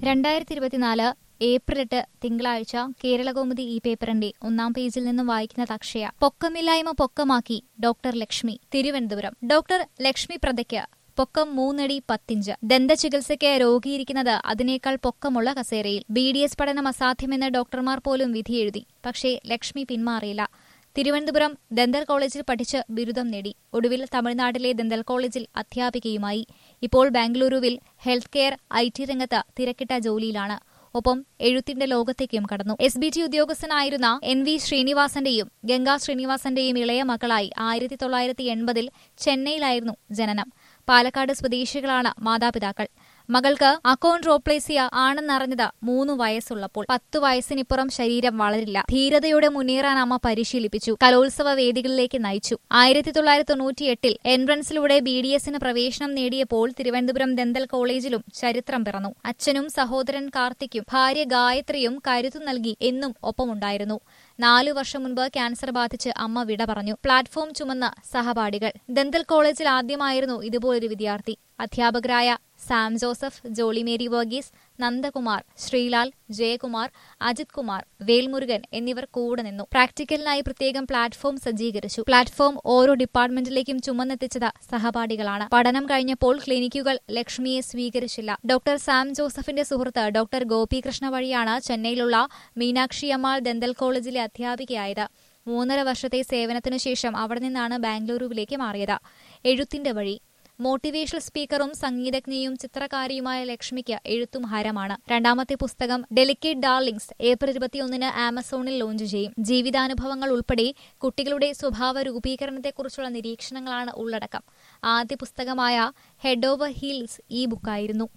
രണ്ടായിരത്തി ഇരുപത്തിനാല് ഏപ്രിൽ എട്ട് തിങ്കളാഴ്ച കേരളകൗമുദി ഈ പേപ്പറിന്റെ ഒന്നാം പേജിൽ നിന്നും വായിക്കുന്ന അക്ഷയ പൊക്കമില്ലായ്മ പൊക്കമാക്കി ഡോക്ടർ ലക്ഷ്മി തിരുവനന്തപുരം ഡോക്ടർ ലക്ഷ്മി പ്രദയ്ക്ക് പൊക്കം മൂന്നടി പത്തിഞ്ച് ദന്തചികിത്സയ്ക്ക് രോഗിയിരിക്കുന്നത് അതിനേക്കാൾ പൊക്കമുള്ള കസേരയിൽ ബി ഡി എസ് പഠനം അസാധ്യമെന്ന് ഡോക്ടർമാർ പോലും വിധിയെഴുതി പക്ഷേ ലക്ഷ്മി പിന്മാറിയില്ല തിരുവനന്തപുരം ദന്തൽ കോളേജിൽ പഠിച്ച് ബിരുദം നേടി ഒടുവിൽ തമിഴ്നാട്ടിലെ ദന്തൽ കോളേജിൽ അധ്യാപികയുമായി ഇപ്പോൾ ബാംഗ്ലൂരുവിൽ ഹെൽത്ത് കെയർ ഐ ടി രംഗത്ത് തിരക്കിട്ട ജോലിയിലാണ് ഒപ്പം എഴുത്തിന്റെ ലോകത്തേക്കും കടന്നു എസ് ബി ടി ഉദ്യോഗസ്ഥനായിരുന്ന എൻ വി ശ്രീനിവാസന്റെയും ഗംഗാ ശ്രീനിവാസന്റെയും ഇളയ മകളായി ആയിരത്തി തൊള്ളായിരത്തി എൺപതിൽ ചെന്നൈയിലായിരുന്നു ജനനം പാലക്കാട് സ്വദേശികളാണ് മാതാപിതാക്കൾ മകൾക്ക് അക്കോൺട്രോപ്ലേസിയ ആണെന്നറിഞ്ഞത് മൂന്ന് വയസ്സുള്ളപ്പോൾ പത്തു വയസ്സിനിപ്പുറം ശരീരം വളരില്ല ധീരതയോടെ മുന്നേറാൻ അമ്മ പരിശീലിപ്പിച്ചു കലോത്സവ വേദികളിലേക്ക് നയിച്ചു ആയിരത്തി തൊള്ളായിരത്തി തൊണ്ണൂറ്റിയെട്ടിൽ എൻട്രൻസിലൂടെ ബി ഡി എസിന് പ്രവേശനം നേടിയപ്പോൾ തിരുവനന്തപുരം ദന്തൽ കോളേജിലും ചരിത്രം പിറന്നു അച്ഛനും സഹോദരൻ കാർത്തിക്കും ഭാര്യ ഗായത്രിയും കരുത്തു നൽകി എന്നും ഒപ്പമുണ്ടായിരുന്നു നാലു വർഷം മുൻപ് ക്യാൻസർ ബാധിച്ച് അമ്മ വിട പറഞ്ഞു പ്ലാറ്റ്ഫോം ചുമന്ന സഹപാഠികൾ ദന്തൽ കോളേജിൽ ആദ്യമായിരുന്നു ഇതുപോലൊരു വിദ്യാർത്ഥി അധ്യാപകരായ സാം ജോസഫ് ജോളി മേരി വർഗീസ് നന്ദകുമാർ ശ്രീലാൽ ജയകുമാർ അജിത് കുമാർ വേൽമുരുകൻ എന്നിവർ കൂടെ നിന്നു പ്രാക്ടിക്കലിനായി പ്രത്യേകം പ്ലാറ്റ്ഫോം സജ്ജീകരിച്ചു പ്ലാറ്റ്ഫോം ഓരോ ഡിപ്പാർട്ട്മെന്റിലേക്കും ചുമന്നെത്തിച്ചത് സഹപാഠികളാണ് പഠനം കഴിഞ്ഞപ്പോൾ ക്ലിനിക്കുകൾ ലക്ഷ്മിയെ സ്വീകരിച്ചില്ല ഡോക്ടർ സാം ജോസഫിന്റെ സുഹൃത്ത് ഡോക്ടർ ഗോപികൃഷ്ണ വഴിയാണ് ചെന്നൈയിലുള്ള മീനാക്ഷി അമ്മാൾ ദന്തൽ കോളേജിലെ അധ്യാപികയായത് മൂന്നര വർഷത്തെ സേവനത്തിനു ശേഷം അവിടെ നിന്നാണ് ബാംഗ്ലൂരുവിലേക്ക് മാറിയത് എഴുത്തിന്റെ വഴി മോട്ടിവേഷണൽ സ്പീക്കറും സംഗീതജ്ഞയും ചിത്രകാരിയുമായ ലക്ഷ്മിക്ക് എഴുത്തും ഹരമാണ് രണ്ടാമത്തെ പുസ്തകം ഡെലിക്കേറ്റ് ഡാർലിങ്സ് ഏപ്രിൽ ഇരുപത്തിയൊന്നിന് ആമസോണിൽ ലോഞ്ച് ചെയ്യും ജീവിതാനുഭവങ്ങൾ ഉൾപ്പെടെ കുട്ടികളുടെ സ്വഭാവ രൂപീകരണത്തെക്കുറിച്ചുള്ള നിരീക്ഷണങ്ങളാണ് ഉള്ളടക്കം ആദ്യ പുസ്തകമായ ഹെഡ് ഓവർ ഹീൽസ് ഈ ബുക്കായിരുന്നു